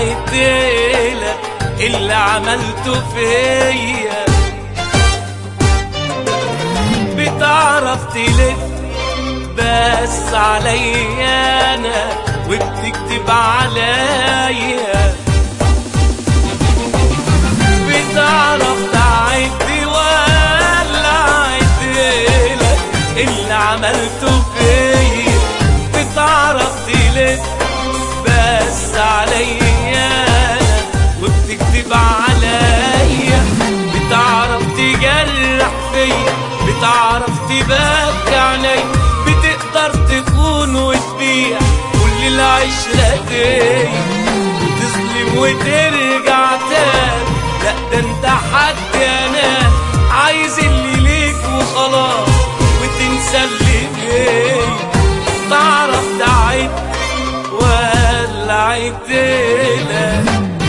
عدلك اللي عملته فيا بتعرف تلف بس عليا انا وبتكتب عليا بتعرف تعد ولا عدلك اللي عملته فيا بتعرف تلف بس عليا انا وبتكتب عليا بتعرف تجرح فيا بتعرف تبكي عيني بتقدر تخون وتبيع كل العشرة دي وتظلم وترجع تاني لا ده انت حد انا عايز اللي ليك وخلاص وتنسى اللي ليك تعرف تعد ولا عدلك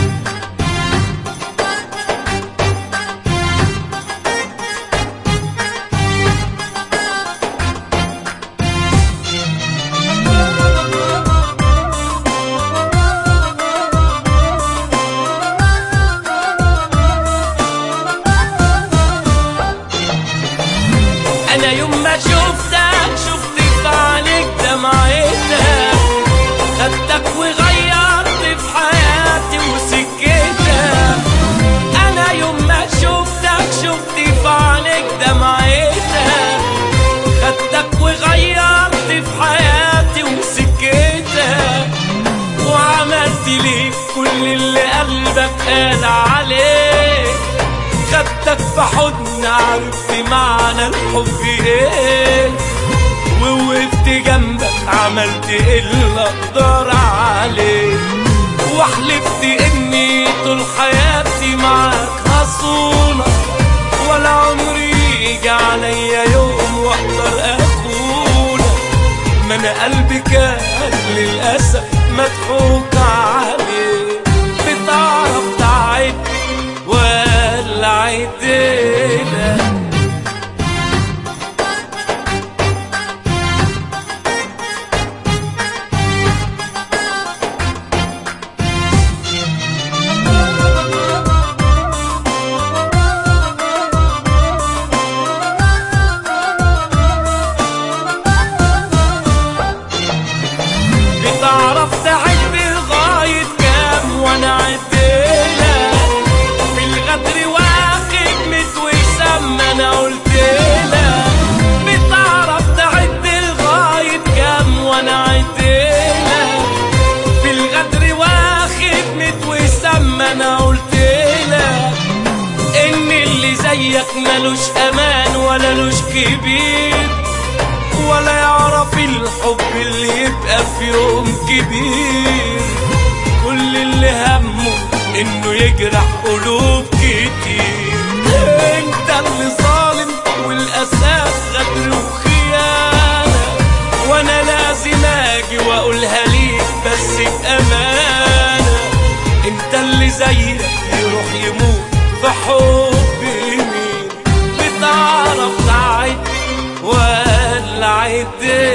انا يوم ما شفتك شفت في عينيك دمعتك خدتك وغيرت في حياتي وسكتك انا يوم ما شفتك شفت في عينيك دمعتك خدتك وغيرت في حياتي وسكتك وعملت ليك كل اللي قلبك قال عليه خدتك في حضن عرفت معنى الحب ايه ووقفت جنبك عملت اللي اقدر عليه وحلفت اني طول حياتي معاك هصونك ولا عمري يجي عليا يوم واقدر اخونك ما انا قلبي كان للاسف مضحوك عليه بتعرف تعد ولا عدلك بتعرف تعد لغاية كام وانا عدلك في الغدر واخد متوسم انا قلتلك بتعرف تعد لغاية كام وانا عدلك في الغدر واخد متوسم انا قلتلك ان اللي زيك ملوش امان ولا لوش كبير ولا يعرف الحب اللي يبقى في يوم كبير كل اللي همه انه يجرح قلوب كتير انت اللي ظالم والاساس غدر وخيانه وانا لازم اجي واقولها ليك بس بامانه انت اللي زيك يروح يموت في حب مين بتعرف تعد ولا عدل